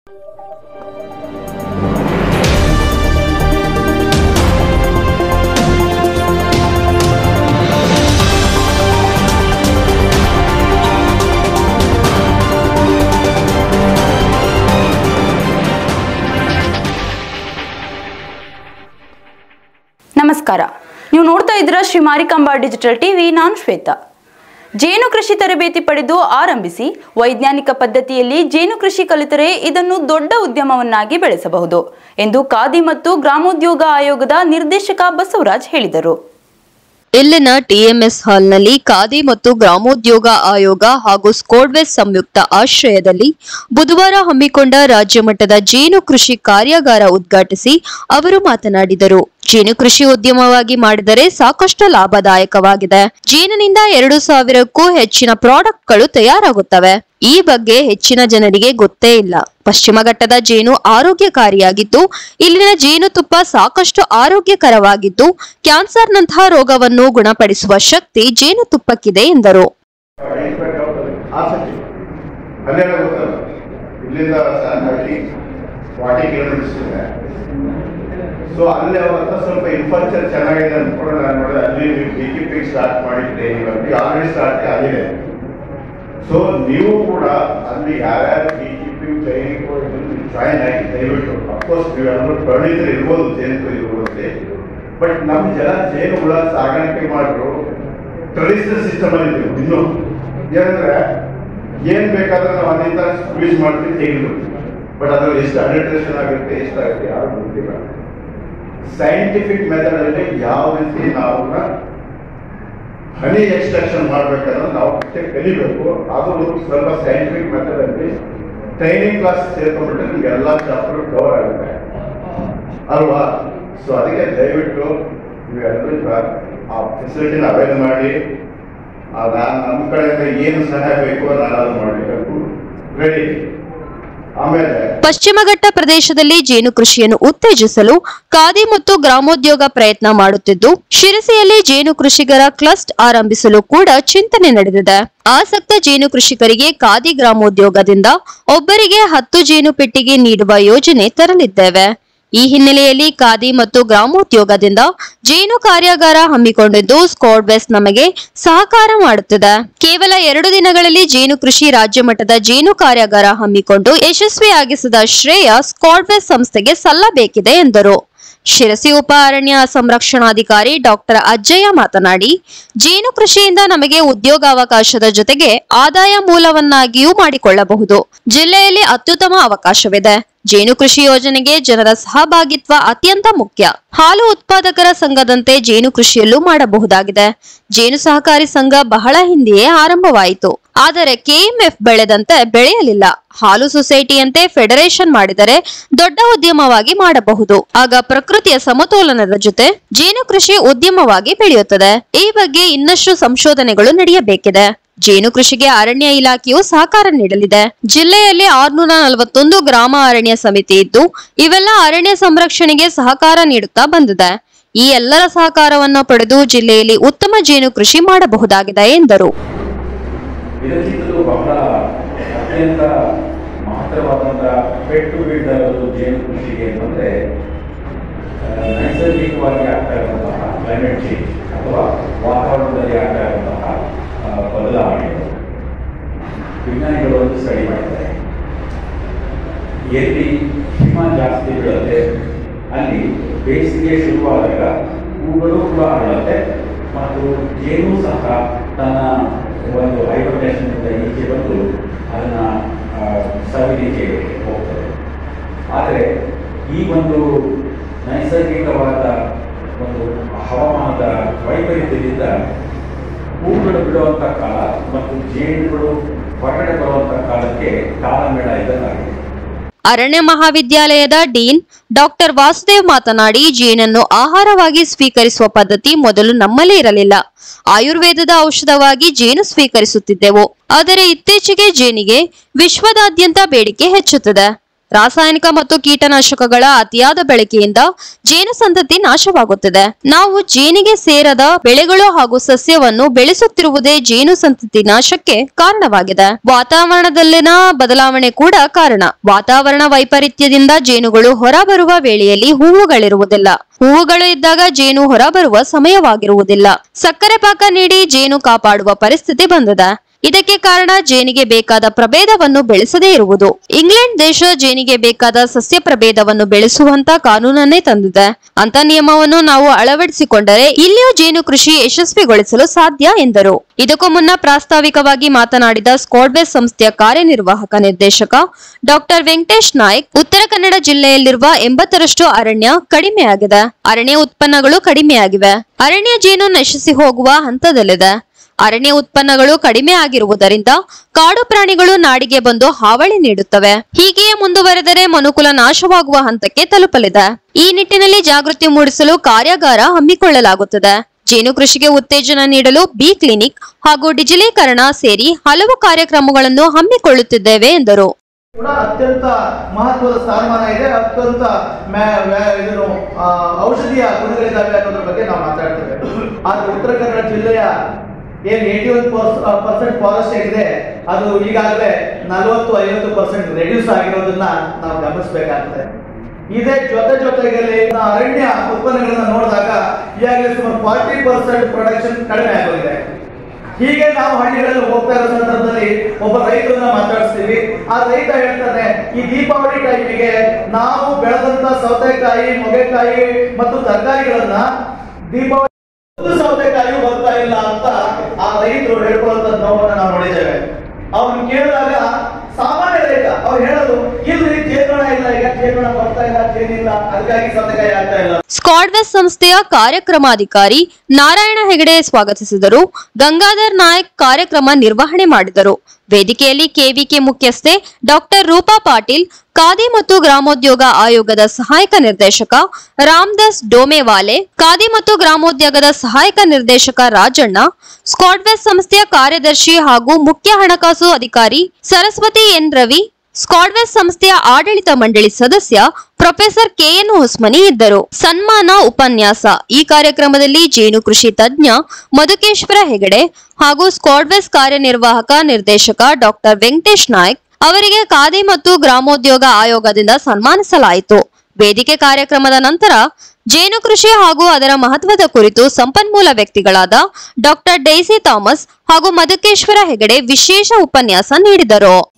ನಮಸ್ಕಾರ ನೀವು ನೋಡ್ತಾ ಇದ್ದೀರಾ ಶ್ರೀ ಮಾರಿಕಾಂಬಾ ಡಿಜಿಟಲ್ ಟಿವಿ ನಾನು ಶ್ವೇತಾ ಜೇನು ಕೃಷಿ ತರಬೇತಿ ಪಡೆದು ಆರಂಭಿಸಿ ವೈಜ್ಞಾನಿಕ ಪದ್ಧತಿಯಲ್ಲಿ ಜೇನು ಕೃಷಿ ಕಲಿತರೆ ಇದನ್ನು ದೊಡ್ಡ ಉದ್ಯಮವನ್ನಾಗಿ ಬೆಳೆಸಬಹುದು ಎಂದು ಖಾದಿ ಮತ್ತು ಗ್ರಾಮೋದ್ಯೋಗ ಆಯೋಗದ ನಿರ್ದೇಶಕ ಬಸವರಾಜ್ ಹೇಳಿದರು ಇಲ್ಲಿನ ಟಿಎಂಎಸ್ ಹಾಲ್ನಲ್ಲಿ ಖಾದಿ ಮತ್ತು ಗ್ರಾಮೋದ್ಯೋಗ ಆಯೋಗ ಹಾಗೂ ಸ್ಕೋಡ್ವೆಸ್ ಸಂಯುಕ್ತ ಆಶ್ರಯದಲ್ಲಿ ಬುಧವಾರ ಹಮ್ಮಿಕೊಂಡ ರಾಜ್ಯ ಮಟ್ಟದ ಜೇನು ಕೃಷಿ ಕಾರ್ಯಾಗಾರ ಉದ್ಘಾಟಿಸಿ ಅವರು ಮಾತನಾಡಿದರು ಜೇನು ಕೃಷಿ ಉದ್ಯಮವಾಗಿ ಮಾಡಿದರೆ ಸಾಕಷ್ಟು ಲಾಭದಾಯಕವಾಗಿದೆ ಜೇನಿನಿಂದ ಎರಡು ಸಾವಿರಕ್ಕೂ ಹೆಚ್ಚಿನ ಪ್ರಾಡಕ್ಟ್ಗಳು ತಯಾರಾಗುತ್ತವೆ ಈ ಬಗ್ಗೆ ಹೆಚ್ಚಿನ ಜನರಿಗೆ ಗೊತ್ತೇ ಇಲ್ಲ ಪಶ್ಚಿಮ ಘಟ್ಟದ ಜೇನು ಆರೋಗ್ಯಕಾರಿಯಾಗಿದ್ದು ಇಲ್ಲಿನ ಜೇನುತುಪ್ಪ ಸಾಕಷ್ಟು ಆರೋಗ್ಯಕರವಾಗಿದ್ದು ಕ್ಯಾನ್ಸರ್ನಂತಹ ರೋಗವನ್ನು ಗುಣಪಡಿಸುವ ಶಕ್ತಿ ಜೇನುತುಪ್ಪಕ್ಕಿದೆ ಎಂದರು ಆಸಕ್ತಿ ಅಲ್ಲೆಲ್ಲ ಗೊತ್ತಲ್ಲ ಇಲ್ಲಿಂದ ಹಳ್ಳಿ ಫಾರ್ಟಿ ಕಿಲೋಮೀಟರ್ಸ್ ಇದೆ ಸೊ ಅಲ್ಲಿ ಅವತ್ತ ಸ್ವಲ್ಪ ಇನ್ಫ್ರಾಸ್ಟ್ರಕ್ಚರ್ ಚೆನ್ನಾಗಿದೆ ಅಂದ್ಕೊಂಡು ನಾನು ನೋಡಿದೆ ಅಲ್ಲಿ ಬಿ ಕೀಪಿಂಗ್ ಸ್ಟಾರ್ಟ್ ಮಾಡಿದ್ದೆ ಇವಾಗ ಆಲ್ರೆಡಿ ಸ್ಟಾರ್ಟ್ ಆಗಿದೆ ಸೊ ನೀವು ಕೂಡ ಅಲ್ಲಿ ಯಾರ್ಯಾರು ಬಿ ಕೀಪಿಂಗ್ ಟ್ರೈನಿಂಗ್ ಜಾಯಿನ್ ಆಗಿ ದಯವಿಟ್ಟು ಅಫ್ಕೋರ್ಸ್ ನೀವೆಲ್ಲರೂ ಪರಿಣಿತರು ಇರ್ಬೋದು ಜೇನು ಇರ್ಬೋದು ಬಟ್ ನಮ್ಮ ಜನ ಜೇನುಗಳ ಸಾಗಾಣಿಕೆ ಮಾಡಿದ್ರು ಟ್ರೆಡಿಷನಲ್ ಸಿಸ್ಟಮ್ ಅಲ್ಲಿ ಇದ್ದೀವಿ ಇನ್ನು ಏನಂದ್ರೆ ಏನ್ ಬೇಕಾದ್ರೆ ನಾವು ಅಲ್ಲಿಂದ ಸ್ಕ್ವೀಸ್ ಮಾಡ್ತೀವಿ ತೆಗಿಬೇಕು ಬಟ್ ಅದ್ರಲ್ಲಿ ಎಷ್ಟು ಅಡಲ್ಟ್ರೇಷನ್ ಆಗುತ್ತೆ ಎಷ್ಟಾಗುತ್ತೆ ಯಾರು ಗೊತ್ತಿಲ್ಲ ಸೈಂಟಿಫಿಕ್ ಮೆಥಡ್ ಅಲ್ಲಿ ಯಾವ ರೀತಿ ನಾವು ಹನಿ ಎಕ್ಸ್ಟ್ರಾಕ್ಷನ್ ಮಾಡ್ಬೇಕನ್ನೋದು ನಾವು ಮತ್ತೆ ಕಲಿಬೇಕು ಅದು ಸ್ವಲ್ಪ ಸೈಂಟಿಫಿಕ್ ಮೆಥಡ್ ಅಲ್ಲಿ ಟ್ರೈನಿಂಗ್ ಕ್ಲಾಸ್ ಸೇರ್ಕೊಂಡ್ಬಿಟ್ರೆ ನಿಮ್ಗೆ ಎಲ್ಲ ಚಾಪ್ಟರ್ ಕವರ್ ಆಗುತ್ತೆ ಅಲ್ವಾ ಸೊ ಅದಕ್ಕೆ ದಯವಿಟ್ಟು ನೀವೆಲ್ಲರೂ ಕೂಡ ಆ ಫೆಸಿಲಿಟಿನ ಅವೈಲ್ ಮಾಡಿ ಆ ನಾನು ನಮ್ಮ ಕಡೆಯಿಂದ ಏನು ಸಹಾಯ ಬೇಕೋ ನಾನು ಅದು ಮಾಡಬೇಕು ರೆಡಿ ಆಮೇಲೆ ಪಶ್ಚಿಮ ಘಟ್ಟ ಪ್ರದೇಶದಲ್ಲಿ ಜೇನು ಕೃಷಿಯನ್ನು ಉತ್ತೇಜಿಸಲು ಖಾದಿ ಮತ್ತು ಗ್ರಾಮೋದ್ಯೋಗ ಪ್ರಯತ್ನ ಮಾಡುತ್ತಿದ್ದು ಶಿರಸಿಯಲ್ಲಿ ಜೇನು ಕೃಷಿಗರ ಕ್ಲಸ್ಟ್ ಆರಂಭಿಸಲು ಕೂಡ ಚಿಂತನೆ ನಡೆದಿದೆ ಆಸಕ್ತ ಜೇನು ಕೃಷಿಕರಿಗೆ ಖಾದಿ ಗ್ರಾಮೋದ್ಯೋಗದಿಂದ ಒಬ್ಬರಿಗೆ ಹತ್ತು ಜೇನು ಪೆಟ್ಟಿಗೆ ನೀಡುವ ಯೋಜನೆ ತರಲಿದ್ದೇವೆ ಈ ಹಿನ್ನೆಲೆಯಲ್ಲಿ ಖಾದಿ ಮತ್ತು ಗ್ರಾಮೋದ್ಯೋಗದಿಂದ ಜೇನು ಕಾರ್ಯಾಗಾರ ಹಮ್ಮಿಕೊಂಡಿದ್ದು ಸ್ಕೋಡ್ವೆಸ್ ನಮಗೆ ಸಹಕಾರ ಮಾಡುತ್ತಿದೆ ಕೇವಲ ಎರಡು ದಿನಗಳಲ್ಲಿ ಜೇನು ಕೃಷಿ ರಾಜ್ಯ ಮಟ್ಟದ ಜೇನು ಕಾರ್ಯಾಗಾರ ಹಮ್ಮಿಕೊಂಡು ಯಶಸ್ವಿಯಾಗಿಸಿದ ಶ್ರೇಯ ಸ್ಕಾಡ್ವೆಸ್ ಸಂಸ್ಥೆಗೆ ಸಲ್ಲಬೇಕಿದೆ ಎಂದರು ಶಿರಸಿ ಉಪ ಅರಣ್ಯ ಸಂರಕ್ಷಣಾಧಿಕಾರಿ ಡಾಕ್ಟರ್ ಅಜ್ಜಯ್ಯ ಮಾತನಾಡಿ ಜೇನು ಕೃಷಿಯಿಂದ ನಮಗೆ ಉದ್ಯೋಗಾವಕಾಶದ ಜೊತೆಗೆ ಆದಾಯ ಮೂಲವನ್ನಾಗಿಯೂ ಮಾಡಿಕೊಳ್ಳಬಹುದು ಜಿಲ್ಲೆಯಲ್ಲಿ ಅತ್ಯುತ್ತಮ ಅವಕಾಶವಿದೆ ಜೇನು ಕೃಷಿ ಯೋಜನೆಗೆ ಜನರ ಸಹಭಾಗಿತ್ವ ಅತ್ಯಂತ ಮುಖ್ಯ ಹಾಲು ಉತ್ಪಾದಕರ ಸಂಘದಂತೆ ಜೇನು ಕೃಷಿಯಲ್ಲೂ ಮಾಡಬಹುದಾಗಿದೆ ಜೇನು ಸಹಕಾರಿ ಸಂಘ ಬಹಳ ಹಿಂದೆಯೇ ಆರಂಭವಾಯಿತು ಆದರೆ ಕೆಎಂಎಫ್ ಬೆಳೆದಂತೆ ಬೆಳೆಯಲಿಲ್ಲ ಹಾಲು ಸೊಸೈಟಿಯಂತೆ ಫೆಡರೇಷನ್ ಮಾಡಿದರೆ ದೊಡ್ಡ ಉದ್ಯಮವಾಗಿ ಮಾಡಬಹುದು ಆಗ ಪ್ರಕೃತಿಯ ಸಮತೋಲನದ ಜೊತೆ ಜೇನು ಕೃಷಿ ಉದ್ಯಮವಾಗಿ ಬೆಳೆಯುತ್ತದೆ ಈ ಬಗ್ಗೆ ಇನ್ನಷ್ಟು ಸಂಶೋಧನೆಗಳು ನಡೆಯಬೇಕಿದೆ ಜೇನು ಕೃಷಿಗೆ ಅರಣ್ಯ ಇಲಾಖೆಯು ಸಹಕಾರ ನೀಡಲಿದೆ ಜಿಲ್ಲೆಯಲ್ಲಿ ಆರ್ನೂರ ನಲವತ್ತೊಂದು ಗ್ರಾಮ ಅರಣ್ಯ ಸಮಿತಿ ಇದ್ದು ಇವೆಲ್ಲ ಅರಣ್ಯ ಸಂರಕ್ಷಣೆಗೆ ಸಹಕಾರ ನೀಡುತ್ತಾ ಬಂದಿದೆ ಈ ಎಲ್ಲರ ಸಹಕಾರವನ್ನು ಪಡೆದು ಜಿಲ್ಲೆಯಲ್ಲಿ ಉತ್ತಮ ಜೇನು ಕೃಷಿ ಮಾಡಬಹುದಾಗಿದೆ ಎಂದರು ಇದಕ್ಕಿಂತಲೂ ಬಹಳ ಅತ್ಯಂತ ಮಹತ್ತರವಾದಂಥ ಪೆಟ್ಟು ಬೀಳ್ದಾರದು ಜೇನು ಕೃಷಿಗೆ ಅಂತಂದರೆ ನೈಸರ್ಗಿಕವಾಗಿ ಆಗ್ತಾ ಇರುವಂತಹ ಕ್ಲೈಮೇಟ್ ಚೇಂಜ್ ಅಥವಾ ವಾತಾವರಣದಲ್ಲಿ ಆಗ್ತಾ ಇರುವಂತಹ ಆ, ಬದಲಾವಣೆಗಳು ವಿಜ್ಞಾನಿಗಳು ಒಂದು ಸ್ಟಡಿ ಮಾಡಿದ್ದಾರೆ ಎಲ್ಲಿ ಹಿಮ ಜಾಸ್ತಿ ಬೀಳುತ್ತೆ ಅಲ್ಲಿ ಬೇಸಿಗೆ ಶುರುವಾದಾಗ ಹೂಗಳು ಕೂಡ ಅರಳುತ್ತೆ ಮತ್ತು ಜೇನು ಸಹ ತನ್ನ ಒಂದು ಹೈಬ್ರಿಡೇಷನ್ನಿಂದ ಈಚೆ ಬಂದು ಅದನ್ನು ಸವಿಲಿಕ್ಕೆ ಹೋಗ್ತದೆ ಆದರೆ ಈ ಒಂದು ನೈಸರ್ಗಿಕವಾದ ಒಂದು ಹವಾಮಾನದ ವೈಪರೀತ್ಯದಿಂದ ಹೂಗಳು ಬಿಡುವಂಥ ಕಾಲ ಮತ್ತು ಜೇನುಗಳು ಹೊರಗಡೆ ಬರುವಂಥ ಕಾಲಕ್ಕೆ ತಾಳಮೇಳ ಇದ್ದಂತಾಗಿದೆ ಅರಣ್ಯ ಮಹಾವಿದ್ಯಾಲಯದ ಡೀನ್ ಡಾಕ್ಟರ್ ವಾಸುದೇವ್ ಮಾತನಾಡಿ ಜೇನನ್ನು ಆಹಾರವಾಗಿ ಸ್ವೀಕರಿಸುವ ಪದ್ಧತಿ ಮೊದಲು ನಮ್ಮಲ್ಲಿ ಇರಲಿಲ್ಲ ಆಯುರ್ವೇದದ ಔಷಧವಾಗಿ ಜೇನು ಸ್ವೀಕರಿಸುತ್ತಿದ್ದೆವು ಆದರೆ ಇತ್ತೀಚೆಗೆ ಜೇನಿಗೆ ವಿಶ್ವದಾದ್ಯಂತ ಬೇಡಿಕೆ ಹೆಚ್ಚುತ್ತದೆ ರಾಸಾಯನಿಕ ಮತ್ತು ಕೀಟನಾಶಕಗಳ ಅತಿಯಾದ ಬಳಕೆಯಿಂದ ಜೇನು ಸಂತತಿ ನಾಶವಾಗುತ್ತಿದೆ ನಾವು ಜೇನಿಗೆ ಸೇರದ ಬೆಳೆಗಳು ಹಾಗೂ ಸಸ್ಯವನ್ನು ಬೆಳೆಸುತ್ತಿರುವುದೇ ಜೇನು ಸಂತತಿ ನಾಶಕ್ಕೆ ಕಾರಣವಾಗಿದೆ ವಾತಾವರಣದಲ್ಲಿನ ಬದಲಾವಣೆ ಕೂಡ ಕಾರಣ ವಾತಾವರಣ ವೈಪರೀತ್ಯದಿಂದ ಜೇನುಗಳು ಹೊರಬರುವ ವೇಳೆಯಲ್ಲಿ ಹೂವುಗಳಿರುವುದಿಲ್ಲ ಹೂವುಗಳು ಇದ್ದಾಗ ಜೇನು ಹೊರಬರುವ ಸಮಯವಾಗಿರುವುದಿಲ್ಲ ಸಕ್ಕರೆ ಪಾಕ ನೀಡಿ ಜೇನು ಕಾಪಾಡುವ ಪರಿಸ್ಥಿತಿ ಬಂದಿದೆ ಇದಕ್ಕೆ ಕಾರಣ ಜೇನಿಗೆ ಬೇಕಾದ ಪ್ರಭೇದವನ್ನು ಬೆಳೆಸದೇ ಇರುವುದು ಇಂಗ್ಲೆಂಡ್ ದೇಶ ಜೇನಿಗೆ ಬೇಕಾದ ಸಸ್ಯ ಪ್ರಭೇದವನ್ನು ಬೆಳೆಸುವಂತ ಕಾನೂನನ್ನೇ ತಂದಿದೆ ಅಂತ ನಿಯಮವನ್ನು ನಾವು ಅಳವಡಿಸಿಕೊಂಡರೆ ಇಲ್ಲಿಯೂ ಜೇನು ಕೃಷಿ ಯಶಸ್ವಿಗೊಳಿಸಲು ಸಾಧ್ಯ ಎಂದರು ಇದಕ್ಕೂ ಮುನ್ನ ಪ್ರಾಸ್ತಾವಿಕವಾಗಿ ಮಾತನಾಡಿದ ಸ್ಕಾಡ್ಬೇಸ್ ಸಂಸ್ಥೆಯ ಕಾರ್ಯನಿರ್ವಾಹಕ ನಿರ್ದೇಶಕ ಡಾಕ್ಟರ್ ವೆಂಕಟೇಶ್ ನಾಯ್ಕ್ ಉತ್ತರ ಕನ್ನಡ ಜಿಲ್ಲೆಯಲ್ಲಿರುವ ಎಂಬತ್ತರಷ್ಟು ಅರಣ್ಯ ಕಡಿಮೆಯಾಗಿದೆ ಅರಣ್ಯ ಉತ್ಪನ್ನಗಳು ಕಡಿಮೆಯಾಗಿವೆ ಅರಣ್ಯ ಜೇನು ನಶಿಸಿ ಹೋಗುವ ಹಂತದಲ್ಲಿದೆ ಅರಣ್ಯ ಉತ್ಪನ್ನಗಳು ಕಡಿಮೆ ಆಗಿರುವುದರಿಂದ ಕಾಡು ಪ್ರಾಣಿಗಳು ನಾಡಿಗೆ ಬಂದು ಹಾವಳಿ ನೀಡುತ್ತವೆ ಹೀಗೆಯೇ ಮುಂದುವರೆದರೆ ಮನುಕುಲ ನಾಶವಾಗುವ ಹಂತಕ್ಕೆ ತಲುಪಲಿದೆ ಈ ನಿಟ್ಟಿನಲ್ಲಿ ಜಾಗೃತಿ ಮೂಡಿಸಲು ಕಾರ್ಯಾಗಾರ ಹಮ್ಮಿಕೊಳ್ಳಲಾಗುತ್ತದೆ ಜೇನು ಕೃಷಿಗೆ ಉತ್ತೇಜನ ನೀಡಲು ಬಿ ಕ್ಲಿನಿಕ್ ಹಾಗೂ ಡಿಜಿಲೀಕರಣ ಸೇರಿ ಹಲವು ಕಾರ್ಯಕ್ರಮಗಳನ್ನು ಹಮ್ಮಿಕೊಳ್ಳುತ್ತಿದ್ದೇವೆ ಎಂದರು ಕೂಡ ಅತ್ಯಂತ ಮಹತ್ವದ ಸ್ಥಾನಮಾನ ಇದೆ ಅತ್ಯಂತ ಮ್ಯಾ- ವ್ಯಾ- ಇದನ್ನು ಆ, ಔಷಧಿಯ ಗುಣಗಳಿದ್ದಾವೆ ಅನ್ನೋದ್ರ ಬಗ್ಗೆ ನಾವು ಮಾತಾಡ್ತೇವೆ ಆದ್ರೆ ಉತ್ತರ ಕನ್ನಡ ಜಿಲ್ಲೆಯ ಏನ್ ಏಟಿ ಒನ್ ಪರ್ಸೆಂಟ್ ಫಾರೆಸ್ಟ್ ಇದೆ ಅದು ಈಗಾಗಲೇ ನಲವತ್ತು ಐವತ್ತು ಪರ್ಸೆಂಟ್ ರೆಡ್ಯೂಸ್ ಆಗಿರೋದನ್ನ ನಾವು ಗಮನಿಸಬೇಕಾಗ್ತದೆ ಇದೇ ಜೊತೆ ಜೊತೆಗೆ ಅರಣ್ಯ ಉತ್ಪನ್ನಗಳನ್ನ ನೋಡಿದಾಗ ಈಗಾಗಲೇ ಸುಮಾರು ಫಾರ್ಟಿ ಪರ್ಸೆಂಟ್ ಪ್ರೊಡಕ್ಷನ್ ಕಡಿಮೆ ಆಗೋಗಿದೆ ಹೀಗೆ ನಾವು ಹಳ್ಳಿಗಳಲ್ಲಿ ಹೋಗ್ತಾ ಇರೋ ಸಂದರ್ಭದಲ್ಲಿ ಒಬ್ಬ ರೈತರನ್ನ ಮಾತಾಡಿಸ್ತೀವಿ ಆ ರೈತ ಹೇಳ್ತಾನೆ ಈ ದೀಪಾವಳಿ ಟೈಮಿಗೆ ನಾವು ಬೆಳೆದಂತ ಸೌತೆಕಾಯಿ ಮೊಗೆಕಾಯಿ ಮತ್ತು ತರಕಾರಿಗಳನ್ನ ದೀಪಾವಳಿ ಒಂದು ಸೌತೆಕಾಯಿ ಬರ್ತಾ ಇಲ್ಲ ಅಂತ ಆ ರೈತರು ಹೇಳ್ಕೊಳ್ಳುವಂತ ನೋವನ್ನ ನಾವು ನೋಡಿದ್ದೇವೆ ಅವ್ರನ್ನ ಕೇಳಿದಾಗ ಸಾಮಾನ್ಯ ರೈತ ಅವ್ರು ಹೇಳೋದು ಇಲ್ರಿ ಜೇನುಣ ಇಲ್ಲ ಈಗ ಜೇನುಣ ಬರ್ತಾ ಇಲ್ಲ ಜೇನಿಲ್ಲ ಅದಕ್ಕಾಗಿ ಸೌತೆಕಾಯಿ ಆಗ್ತಾ ಇಲ್ಲ ಸ್ಕಾಡ್ವೆಸ್ ಸಂಸ್ಥೆಯ ಕಾರ್ಯಕ್ರಮಾಧಿಕಾರಿ ನಾರಾಯಣ ಹೆಗಡೆ ಸ್ವಾಗತಿಸಿದರು ಗಂಗಾಧರ್ ನಾಯಕ್ ಕಾರ್ಯಕ್ರಮ ನಿರ್ವಹಣೆ ಮಾಡಿದರು ವೇದಿಕೆಯಲ್ಲಿ ಕೆವಿಕೆ ಮುಖ್ಯಸ್ಥೆ ಡಾಕ್ಟರ್ ರೂಪಾ ಪಾಟೀಲ್ ಖಾದಿ ಮತ್ತು ಗ್ರಾಮೋದ್ಯೋಗ ಆಯೋಗದ ಸಹಾಯಕ ನಿರ್ದೇಶಕ ರಾಮದಾಸ್ ಡೋಮೆವಾಲೆ ಖಾದಿ ಮತ್ತು ಗ್ರಾಮೋದ್ಯೋಗದ ಸಹಾಯಕ ನಿರ್ದೇಶಕ ರಾಜಣ್ಣ ಸ್ಕಾಡ್ವೆಸ್ ಸಂಸ್ಥೆಯ ಕಾರ್ಯದರ್ಶಿ ಹಾಗೂ ಮುಖ್ಯ ಹಣಕಾಸು ಅಧಿಕಾರಿ ಸರಸ್ವತಿ ಎನ್ ರವಿ ಸ್ಕಾಡ್ವೆಸ್ ಸಂಸ್ಥೆಯ ಆಡಳಿತ ಮಂಡಳಿ ಸದಸ್ಯ ಪ್ರೊಫೆಸರ್ ಕೆಎನ್ ಹೊಸ್ಮನಿ ಇದ್ದರು ಸನ್ಮಾನ ಉಪನ್ಯಾಸ ಈ ಕಾರ್ಯಕ್ರಮದಲ್ಲಿ ಜೇನು ಕೃಷಿ ತಜ್ಞ ಮಧುಕೇಶ್ವರ ಹೆಗಡೆ ಹಾಗೂ ಸ್ಕಾಡ್ವೆಸ್ ಕಾರ್ಯನಿರ್ವಾಹಕ ನಿರ್ದೇಶಕ ಡಾಕ್ಟರ್ ವೆಂಕಟೇಶ್ ನಾಯ್ಕ್ ಅವರಿಗೆ ಖಾದಿ ಮತ್ತು ಗ್ರಾಮೋದ್ಯೋಗ ಆಯೋಗದಿಂದ ಸನ್ಮಾನಿಸಲಾಯಿತು ವೇದಿಕೆ ಕಾರ್ಯಕ್ರಮದ ನಂತರ ಜೇನು ಕೃಷಿ ಹಾಗೂ ಅದರ ಮಹತ್ವದ ಕುರಿತು ಸಂಪನ್ಮೂಲ ವ್ಯಕ್ತಿಗಳಾದ ಡಾಕ್ಟರ್ ಡೈಸಿ ಥಾಮಸ್ ಹಾಗೂ ಮಧುಕೇಶ್ವರ ಹೆಗಡೆ ವಿಶೇಷ ಉಪನ್ಯಾಸ ನೀಡಿದರು